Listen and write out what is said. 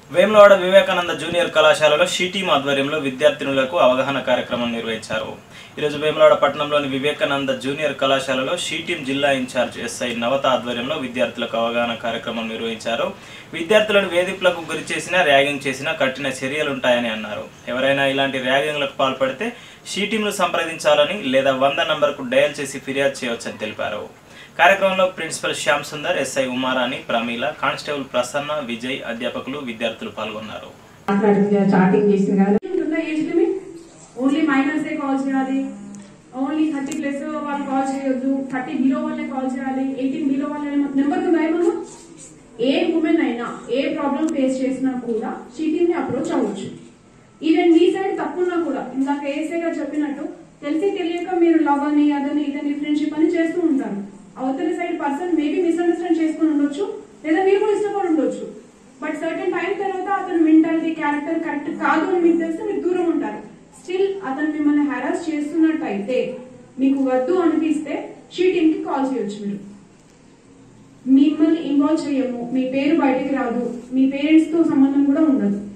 Vemulawada Vivekananda junior కళాశాలలో she team ఆధ్వర్యంలో విద్యార్థినులకు అవగాహన కార్యక్రమం నిర్వహించారు ఈరోజు వేములవాడ పట్టణంలోని వివేకానంద జూనియర్ కళాశాలలో షీటీం జిల్లా ఇన్ఛార్జ్ ఎస్ఐ నవత ఆధ్వర్యంలో విద్యార్థులకు అవగాహన కార్యక్రమం నిర్వహించారు విద్యార్థులను వేధింపులకు గురి చేసినా ర్యాగింగ్ చేసినా కఠిన చర్యలుంటాయని అన్నారు ఎవరైనా ఇలాంటి ర్యాగింగ్లకు పాల్పడితే షీటీంను సంప్రదించాలని లేదా వంద నంబర్కు డయల్ చేసి ఫిర్యాదు చేయవచ్చని తెలిపారు కార్యక్రమంలో principal Shyam Sundar SI Umarani Pramila constable Prasanna Vijay అధ్యాపకులు విద్యార్థులు పాల్గొన్నారు మాట్లాడింది కదా, చాటింగ్ చేసింది కదా ఉంటుందా ఏజ్ లిమిట్ ఓన్లీ మైనర్స్ ఏ కాల్ చేయాలి ఓన్లీ థర్టీ ప్లస్ వాళ్ళు కాల్ చేయొద్దు థర్టీ బిలో వాళ్ళే కాల్ చేయాలి ఎయిటీన్ బిలో వాళ్ళే నెంబర్ ఉందా ఏమన్నా ఏ ఉమెన్ అయినా ఏ ప్రాబ్లం ఫేస్ చేసినా కూడా చీటింగ్ ని అప్రోచ్ అవ్వచ్చు ఈవెన్ మీ సైడ్ తప్పున్నా కూడా ఇందాక ఏసే గారు చెప్పినట్టు తెలిసి తెలియక మీరు లవ్ అని అదని ఇదని ఫ్రెండ్షిప్ అని చేస్తూ ఉంటారు అవతల సైడ్ పర్సన్ మేబీ మిస్అండర్స్టాండ్ చేసుకుని ఉండొచ్చు లేదా మీరు కూడా ఇష్టపడి ఉండొచ్చు బట్ సర్టెన్ టైం తర్వాత అతను మెంటాలిటీ క్యారెక్టర్ కరెక్ట్ కాదు అని మీకు తెలిస్తే మీరు దూరం ఉంటారు స్టిల్ అతను మిమ్మల్ని హెరాస్ చేస్తున్నట్టయితే మీకు వద్దు అనిపిస్తే షీటింగ్ కి కాల్ చేయొచ్చు మీరు మిమ్మల్ని ఇన్వాల్వ్ చేయము మీ పేరు బయటికి రాదు మీ పేరెంట్స్ తో సంబంధం కూడా ఉండదు